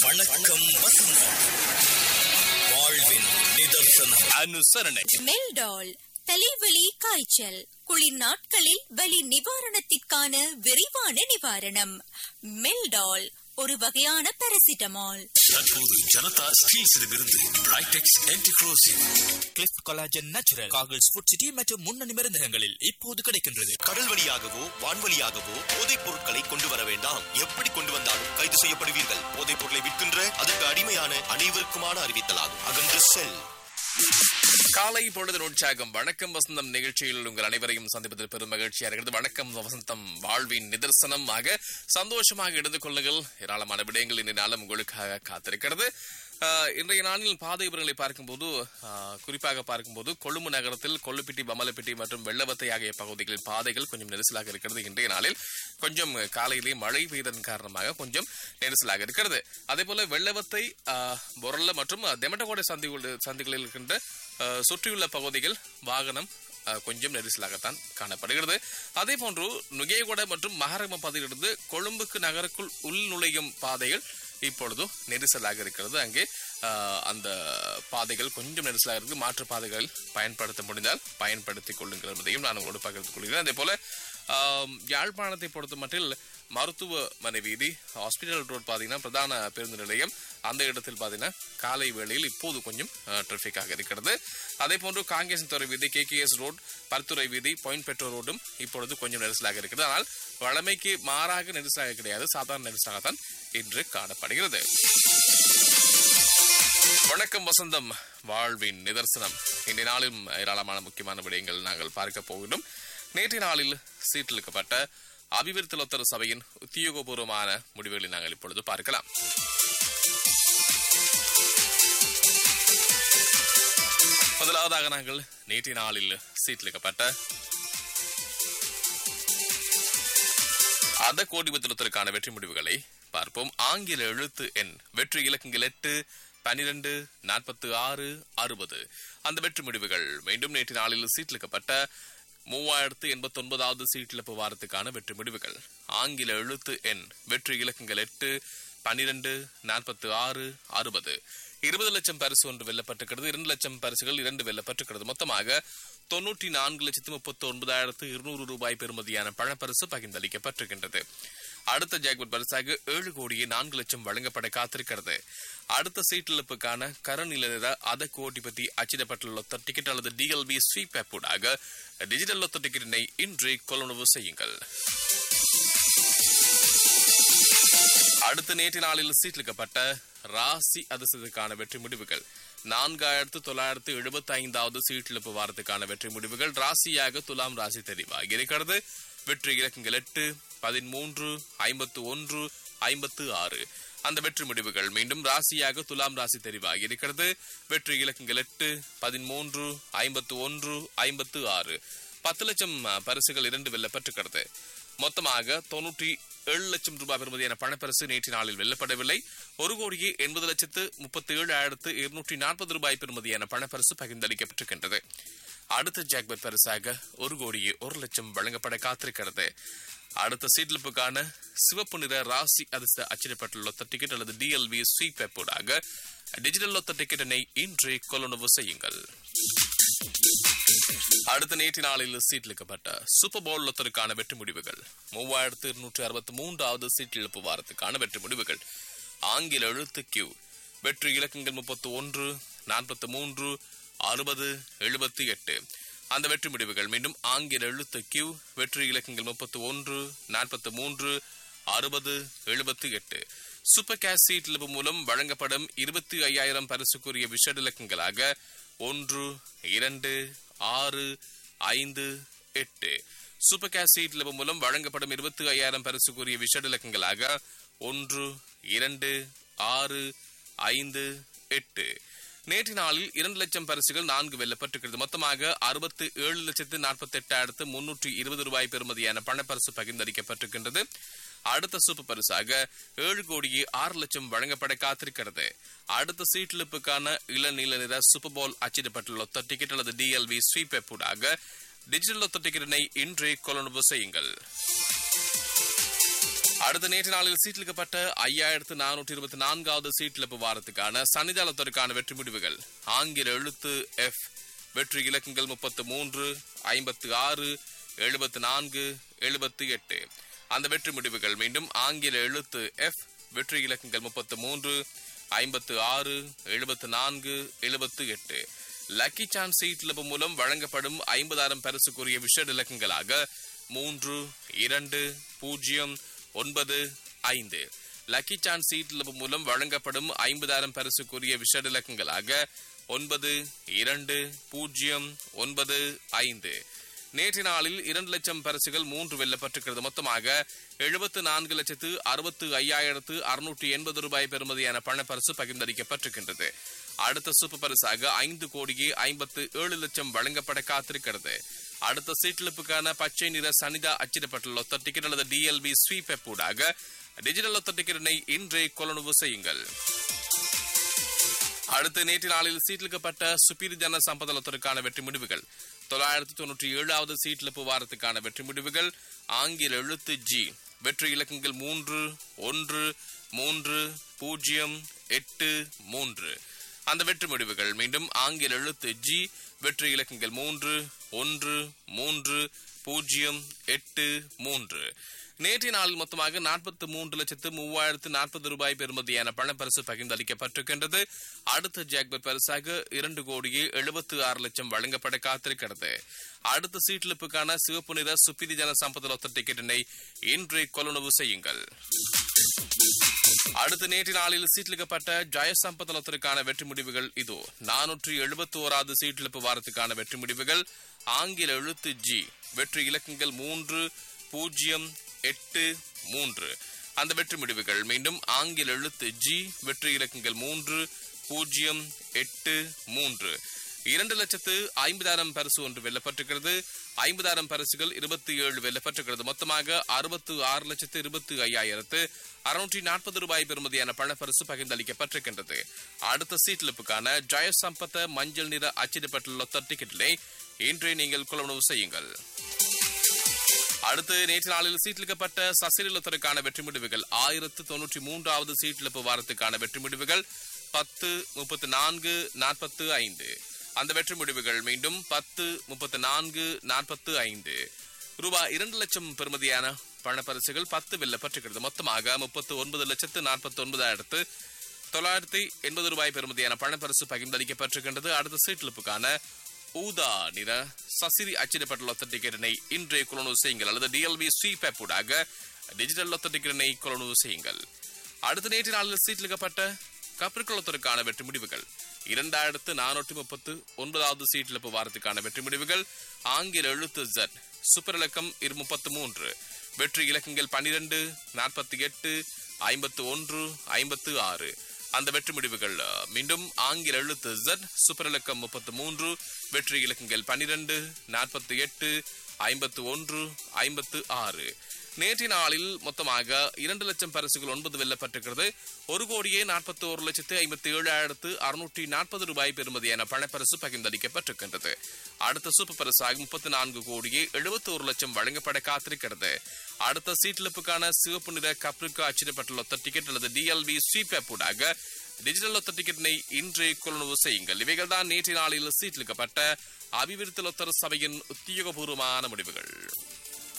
வணக்கம் வசந்தம் வாழ்வின் நிதர்சனம் அனுசரணை மெல்டால் தலைவலி காய்ச்சல் குளிர் நாட்களில் வலி நிவாரணத்திற்கான விரைவான நிவாரணம் மெல்டால் ஒரு வகையான பாராசிட்டமால் தற்போது ஜனதா ஸ்டீல்ஸிடமிருந்து பிரைடெக்ஸ் ஆன்டிக்ரோசிவ் கிளிஃப் கொலாஜன் நேச்சுரல் காகிள்ஸ் ஃபுட் சிட்டி மற்றும் முன்னணி மருந்தகங்களில் இப்போது கிடைக்கின்றது கடல் வழியாகவோ வான்வழியாகவோ போதைப் பொருட்களை கொண்டு வர வேண்டாம் எப்படி கொண்டு வந்தாலும் கைது செய்யப்படுவீர்கள் போதைப் பொருளை விற்கின்ற அதற்கு அடிமையான அனைவருக்குமான அறிவித்தலாகும் அகன்று செல் காலை பொழுது உற்சாகம் வணக்கம் வசந்தம் நிகழ்ச்சியில் உங்கள் அனைவரையும் சந்திப்பதில் பெரும் மகிழ்ச்சியா இருக்கிறது வணக்கம் வசந்தம் வாழ்வின் நிதர்சனம் ஆக சந்தோஷமாக எடுத்துக் கொள்ளுங்கள் ஏராளமான விடயங்கள் இன்றைய நாளும் உங்களுக்காக காத்திருக்கிறது ஆஹ், இன்றைய நாளில் பாதை விவரங்களை பார்க்கும்போது ஆஹ், குறிப்பாக பார்க்கும்போது கொழும்பு நகரத்தில் கொள்ளுப்பிட்டி பமலப்பிட்டி மற்றும் வெள்ளவத்தை ஆகிய பகுதிகளில் பாதைகள் கொஞ்சம் நெரிசலாக இருக்கிறது இன்றைய நாளில் கொஞ்சம் காலையிலே மழை பெய்ததன் காரணமாக கொஞ்சம் நெரிசலாக இருக்கிறது அதே போல வெள்ளவத்தை ஆஹ், பொருள மற்றும் தெமட்டகோடை சந்திகள் சந்திகளில் இருக்கின்ற ஆஹ், சுற்றியுள்ள பகுதிகள் வாகனம் ஆஹ், கொஞ்சம் நெரிசலாகத்தான் காணப்படுகிறது அதே போன்று நுகேகொட மற்றும் மகரம பகுதியிலிருந்து கொழும்புக்கு நகருக்குள் உள் நுழையும் பாதைகள் இப்பொழுது நெரிசலாக இருக்கிறது அங்கே ஆஹ், அந்த பாதைகள் கொஞ்சம் நெரிசலாக இருக்கு மாற்று பாதைகள் பயன்படுத்த முடிந்தால் பயன்படுத்திக் கொள்ளுங்கள் என்பதையும் நான் உங்களோடு பகிர்ந்து கொள்கிறேன் அதே போல ஆம், யாழ்ப்பாணத்தை பொறுத்த மட்டில் மருத்துவமனை வீதி ஹாஸ்பிட்டல் ரோட் பார்த்தீங்கன்னா பிரதான பேருந்து நிலையம் அந்த இடத்தில் பார்த்தீங்கன்னா காலை வேளையில் இப்போது கொஞ்சம் டிராஃபிக்காக இருக்கிறது அதே போன்று காங்கேசன் துறை வீதி கேகேஎஸ் ரோட் பருத்துறை வீதி பாயிண்ட் பெட்ரோ ரோடும் இப்பொழுது கொஞ்சம் நெரிசலாக இருக்கிறது ஆனால் வழமைக்கு மாறாக நெரிசலாக கிடையாது சாதாரண நெரிசலாகத்தான் இன்று காணப்படுகிறது வணக்கம் வசந்தம் வாழ்வின் நிதர்சனம் இன்றைய நாளிலும் ஏராளமான முக்கியமான விடயங்கள் நாங்கள் பார்க்க போகிறோம் நேற்றைய நாளில் சீட்டிலுக்கப்பட்ட அபிவிருத்தலோத்தர சபையின் உத்தியோகபூர்வமான முடிவுகளை நாங்கள் இப்பொழுது பார்க்கலாம் முதலாவதாக நாங்கள் நேற்றைய நாளில் சீட்டிலுக்கப்பட்ட அத கோடிபத்திரத்திற்கான வெற்றி முடிவுகளை பார்ப்போம் ஆங்கில எழுத்து எண் வெற்றி இலக்கங்கள் எட்டு பனிரெண்டு நாற்பத்தி ஆறு அறுபது அந்த வெற்றி முடிவுகள் மீண்டும் நேற்று நாளில் சீட்டிலுக்கப்பட்ட மூவாயிரத்து எண்பத்தி ஒன்பதாவது சீட்டிழப்பு வாரத்துக்கான வெற்றி முடிவுகள் ஆங்கில எழுத்து எண் வெற்றி இலக்கங்கள் எட்டு பனிரெண்டு நாற்பத்தி ஆறு அறுபது இருபது லட்சம் பரிசு ஒன்று வெல்லப்பட்டிருக்கிறது இரண்டு லட்சம் பரிசுகள் இரண்டு வெல்லப்பட்டிருக்கிறது மொத்தமாக தொன்னூற்றி நான்கு லட்சத்து முப்பத்தி ஒன்பதாயிரத்து இருநூறு ரூபாய் பெறுமதியான பணப்பரிசு பகிர்ந்தளிக்கப்பட்டிருக்கின்றது அடுத்த ஜாக்பட் பரிசாக ஏழு கோடியே நான்கு லட்சம் வழங்கப்பட காத்திருக்கிறது அடுத்த சீட்டிழப்புக்கான கரநில நிற அத கோட்டி பற்றி அச்சிடப்பட்டுள்ள லொத்த டிக்கெட் அல்லது டிஎல்பி ஸ்வீப் ஆப் ஊடாக டிஜிட்டல் லொத்த டிக்கெட்டினை இன்று கொள்ளுணர்வு செய்யுங்கள் அடுத்த நேற்று நாளில் சீட்டிலிக்கப்பட்ட ராசி அதிர்ஷ்டத்துக்கான வெற்றி முடிவுகள் நான்காயிரத்து தொள்ளாயிரத்து எழுபத்தி ஐந்தாவது சீட்டிழப்பு வாரத்துக்கான வெற்றி முடிவுகள் ராசியாக துலாம் ராசி தெரிவாகி இருக்கிறது வெற்றி இலக்கங்கள் எட்டு பதிமூன்று ஐம்பத்து ஒன்று ஐம்பத்து ஆறு அந்த வெற்றி முடிவுகள் மீண்டும் ராசியாக துலாம் ராசி தெரிவாகி இருக்கிறது வெற்றி இலக்கங்கள் எட்டு பதிமூன்று ஐம்பத்து ஒன்று ஐம்பத்து ஆறு பத்து லட்சம் அஹ், பரிசுகள் இரண்டு வெல்லப்பட்டிருக்கிறது மொத்தமாக தொன்னூற்றி ஏழு லட்சம் ரூபாய் பெறுமதியான பணப்பரிசு நேற்று நாளில் வெல்லப்படவில்லை ஒரு கோடியே எண்பது லட்சத்து முப்பத்தி ஏழு ஆயிரத்து இருநூற்றி நாற்பது ரூபாய் பெறுமதியான பணப்பரிசு பகிர்ந்தளிக்கப்பட்டிருக்கின்றது அடுத்த ஜாக்பட் பரிசாக ஒரு கோடியே ஒரு லட்சம் வழங்கப்பட காத்திருக்கிறது அடுத்த சீட்லிப்புக்கான சிவப்பு நிற ராசி அதிர்ஷ்ட அச்சிடப்பட்டுள்ள லொத்த டிக்கெட் அல்லது டிஎல்வி ஸ்வீப் ஆக டிஜிட்டல் லொத்த டிக்கெட்டினை இன்றே கொள்ளுணர்வு செய்யுங்கள் அடுத்த நேற்று நாளில் சீட்டிலிக்கப்பட்ட சூப்பர் பவுல் லொத்தருக்கான வெற்றி முடிவுகள் மூவாயிரத்து இருநூற்றி அறுபத்தி மூன்றாவது சீட்டிழப்பு வாரத்துக்கான வெற்றி முடிவுகள் ஆங்கில எழுத்து கியூ வெற்றி இலக்கங்கள் முப்பத்து ஒன்று நாற்பத்தி மூன்று அறுபது எழுபத்தி எட்டு அந்த வெற்றி முடிவுகள் மீண்டும் ஆங்கில எழுத்து கியூ வெற்றி இலக்கங்கள் முப்பத்து ஒன்று நாற்பத்தி மூன்று அறுபது எழுபத்தி எட்டு சூப்பர் கேஷ் சீட்டிழப்பு மூலம் வழங்கப்படும் இருபத்தி ஐயாயிரம் பரிசுக்குரிய விஷட இலக்கங்களாக ஒன்று இரண்டு ஆறு ஐந்து எட்டு சூப்பர் கேஷ் சீட் லெவல் மூலம் வழங்கப்படும் இருபத்தி ஐயாயிரம் பரிசுக்குரிய விஷட இலக்கங்களாக ஒன்று இரண்டு ஆறு ஐந்து எட்டு நேற்று நாளில் இரண்டு லட்சம் பரிசுகள் நான்கு வெல்லப்பட்டிருக்கிறது மொத்தமாக அறுபத்து ஏழு லட்சத்து நாற்பத்தி எட்டாயிரத்து முன்னூற்றி இருபது ரூபாய் பெறுமதியான பணப்பரிசு பகிர்ந்தளிக்கப்பட்டிருக்கின்றது அடுத்த சூப்பர் பரிசாக ஏழு கோடியே ஆறு லட்சம் வழங்கப்பட காத்திருக்கிறது அடுத்த சீட்டிலிப்புக்கான இளநீல நிற சூப்பர் பால் அச்சிடப்பட்டுள்ள ஒத்த டிக்கெட் அல்லது டிஎல்வி ஸ்வீப் ஊடாக டிஜிட்டல் ஒத்த டிக்கெட்டினை இன்றே கொள்ளுணர்வு செய்யுங்கள் அடுத்த நேற்று நாளில் சீட்டிலிக்கப்பட்ட ஐயாயிரத்து நானூற்றி இருபத்தி நான்காவது சீட்டிழப்பு வாரத்துக்கான சனிதளத்திற்கான வெற்றி முடிவுகள் ஆங்கில எழுத்து எஃப் வெற்றி இலக்கங்கள் முப்பத்து மூன்று ஐம்பத்து ஆறு எழுபத்து நான்கு எழுபத்து எட்டு அந்த வெற்றி முடிவுகள் மீண்டும் ஆங்கில எழுத்து எஃப் வெற்றி இலக்கங்கள் முப்பத்து மூன்று ஐம்பத்து ஆறு எழுபத்து நான்கு எழுபத்து எட்டு லக்கி சான்ஸ் சீட்லப்பு மூலம் வழங்கப்படும் ஐம்பதாயிரம் பரிசுக்குரிய விஷட இலக்கங்களாக மூன்று இரண்டு பூஜ்ஜியம் ஒன்பது ஐந்து லக்கி சான்ஸ் சீட்லப்பு மூலம் வழங்கப்படும் ஐம்பதாயிரம் பரிசுக்குரிய விஷட இலக்கங்களாக ஒன்பது இரண்டு பூஜ்ஜியம் ஒன்பது ஐந்து நேற்று நாளில் இரண்டு லட்சம் பரிசுகள் மூன்று வெல்லப்பட்டிருக்கிறது மொத்தமாக எழுபத்து நான்கு லட்சத்து அறுபத்து ஐயாயிரத்து அறுநூற்றி எண்பது ரூபாய் பெறுமதியான பணப்பரிசு பகிர்ந்தளிக்கப்பட்டிருக்கின்றது அடுத்த சூப்பர் பரிசாக ஐந்து கோடியே ஐம்பத்து ஏழு லட்சம் வழங்கப்பட காத்திருக்கிறது அடுத்த சீட்டிழப்புக்கான பச்சை நிற சனிதா அச்சிடப்பட்டுள்ள ஒத்த டிக்கெட் அல்லது டிஎல்பி ஸ்வீப் ஊடாக டிஜிட்டல் ஒத்த டிக்கெட்டினை இன்றே கொள்ளணுவு செய்யுங்கள் அடுத்து நேற்று நாளில் சீட்டிலிக்கப்பட்ட சுப்பீரி ஜன சம்பதலத்திற்கான வெற்றி முடிவுகள் தொள்ளாயிரத்தி தொண்ணூற்றி ஏழாவது சீட்டிழப்பு வாரத்துக்கான வெற்றி முடிவுகள் ஆங்கில எழுத்து ஜி வெற்றி இலக்கங்கள் மூன்று ஒன்று மூன்று பூஜ்ஜியம் எட்டு மூன்று அந்த வெற்றி முடிவுகள் மீண்டும் ஆங்கில எழுத்து ஜி வெற்றி இலக்கங்கள் மூன்று ஒன்று மூன்று பூஜ்ஜியம் எட்டு மூன்று நேற்றைய நாளில் மொத்தமாக நாற்பத்தி மூன்று லட்சத்து மூவாயிரத்து நாற்பது ரூபாய் பெறுமதியான பணப்பரிசு பகிர்ந்தளிக்கப்பட்டிருக்கின்றது அடுத்த ஜாக்பர் பரிசாக இரண்டு கோடியே எழுபத்து ஆறு லட்சம் வழங்கப்பட காத்திருக்கிறது அடுத்த சீட்டிழப்புக்கான சிவப்பு நிற சுப்பிதி ஜன சம்பதலொத்த டிக்கெட்டினை இன்றே கொள்ளுணவு செய்யுங்கள் அடுத்த நேற்று நாளில் சீட்டிலிக்கப்பட்ட ஜெயசம்பதனத்திற்கான வெற்றி முடிவுகள் இதோ நானூற்றி எழுபத்தி ஓராவது சீட்டிழப்பு வாரத்துக்கான வெற்றி முடிவுகள் ஆங்கில எழுத்து ஜி வெற்றி இலக்கங்கள் மூன்று பூஜ்ஜியம் எட்டு மூன்று அந்த வெற்றி முடிவுகள் மீண்டும் ஆங்கில எழுத்து ஜி வெற்றி இலக்கங்கள் மூன்று பூஜ்ஜியம் எட்டு மூன்று இரண்டு லட்சத்து ஐம்பதாயிரம் பரிசு ஒன்று வெல்லப்பட்டிருக்கிறது ஐம்பதாயிரம் பரிசுகள் இருபத்தி ஏழு வெல்லப்பட்டிருக்கிறது மொத்தமாக அறுபத்து ஆறு லட்சத்து இருபத்தி ஐயாயிரத்து அறுநூற்றி நாற்பது ரூபாய் பெறுமதியான பணப்பரிசு பகிர்ந்தளிக்கப்பட்டிருக்கின்றது அடுத்த சீட்டிழப்புக்கான ஜெயசம்பத்த மஞ்சள் நிற அச்சிடப்பட்டுள்ள டிக்கெட்டினை இன்றே நீங்கள் கொள்வனவு செய்யுங்கள் அடுத்து நேற்று நாளில் சீட்டிலிக்கப்பட்ட சசிரலத்திற்கான வெற்றி முடிவுகள் ஆயிரத்து தொன்னூற்றி மூன்றாவது சீட்டிழப்பு வாரத்துக்கான வெற்றி முடிவுகள் பத்து முப்பத்து நான்கு நாற்பத்து ஐந்து அந்த வெற்றி முடிவுகள் மீண்டும் பத்து முப்பத்து நான்கு நாற்பத்து ஐந்து ரூபாய் இரண்டு லட்சம் பெறுமதியான பணப்பரிசுகள் பத்து வெல்லப்பட்டிருக்கிறது மொத்தமாக முப்பத்து ஒன்பது லட்சத்து நாற்பத்தி ஒன்பதாயிரத்து தொள்ளாயிரத்தி எண்பது ரூபாய் பெறுமதியான பணப்பரிசு பகிர்ந்தளிக்கப்பட்டிருக்கின்றது அடுத்த சீட்டிழப்புக்கான ஊதா நிற சசிரி அச்சிடப்பட்ட லொத்த டிக்கெட்டினை இன்றே கொள்ளுணவு செய்யுங்கள் அல்லது டிஎல்பி ஸ்வீப் ஊடாக டிஜிட்டல் லொத்த டிக்கெட்டினை கொள்ளுணவு செய்யுங்கள் அடுத்த நேற்று நாளில் சீட்டிலிக்கப்பட்ட கப்பற்குளத்திற்கான வெற்றி முடிவுகள் இரண்டாயிரத்து நானூற்றி முப்பத்து ஒன்பதாவது சீட்டிழப்பு வாரத்துக்கான வெற்றி முடிவுகள் ஆங்கில எழுத்து ஜட் சூப்பர் இலக்கம் இரு முப்பத்து மூன்று வெற்றி இலக்கங்கள் பன்னிரண்டு நாற்பத்தி எட்டு ஐம்பத்து ஒன்று ஐம்பத்து ஆறு அந்த வெற்றி முடிவுகள் அஹ், மீண்டும் ஆங்கில எழுத்து Z சூப்பர் இலக்கம் முப்பத்து மூன்று வெற்றி இலக்கங்கள் பன்னிரண்டு நாற்பத்தி எட்டு ஐம்பத்து ஒன்று ஐம்பத்து ஆறு நேற்றைய நாளில் மொத்தமாக இரண்டு லட்சம் பரிசுகள் ஒன்பது வெல்லப்பட்டிருக்கிறது ஒரு கோடியே நாற்பத்தி ஒரு லட்சத்து ஐம்பத்தி ஏழாயிரத்து அறுநூற்றி நாற்பது ரூபாய் பெறுமதியான பணப்பரிசு பகிர்ந்தளிக்கப்பட்டிருக்கின்றது அடுத்த சூப்பர் பரிசாக முப்பத்தி நான்கு கோடியே எழுபத்தி ஒரு லட்சம் வழங்கப்பட காத்திருக்கிறது அடுத்த சீட்டிழப்புக்கான சிவப்பு நிற கப்ருக்கு அச்சிடப்பட்டுள்ள ஒத்த டிக்கெட் அல்லது டிஎல்பி ஸ்வீப் ஊடாக டிஜிட்டல் ஒத்த டிக்கெட்டினை இன்றே கொள்ளுணவு செய்யுங்கள் இவைகள் தான் நேற்றைய நாளில் சீட்டிலிக்கப்பட்ட அபிவிருத்தி லொத்தர் சபையின் உத்தியோகபூர்வமான முடிவுகள்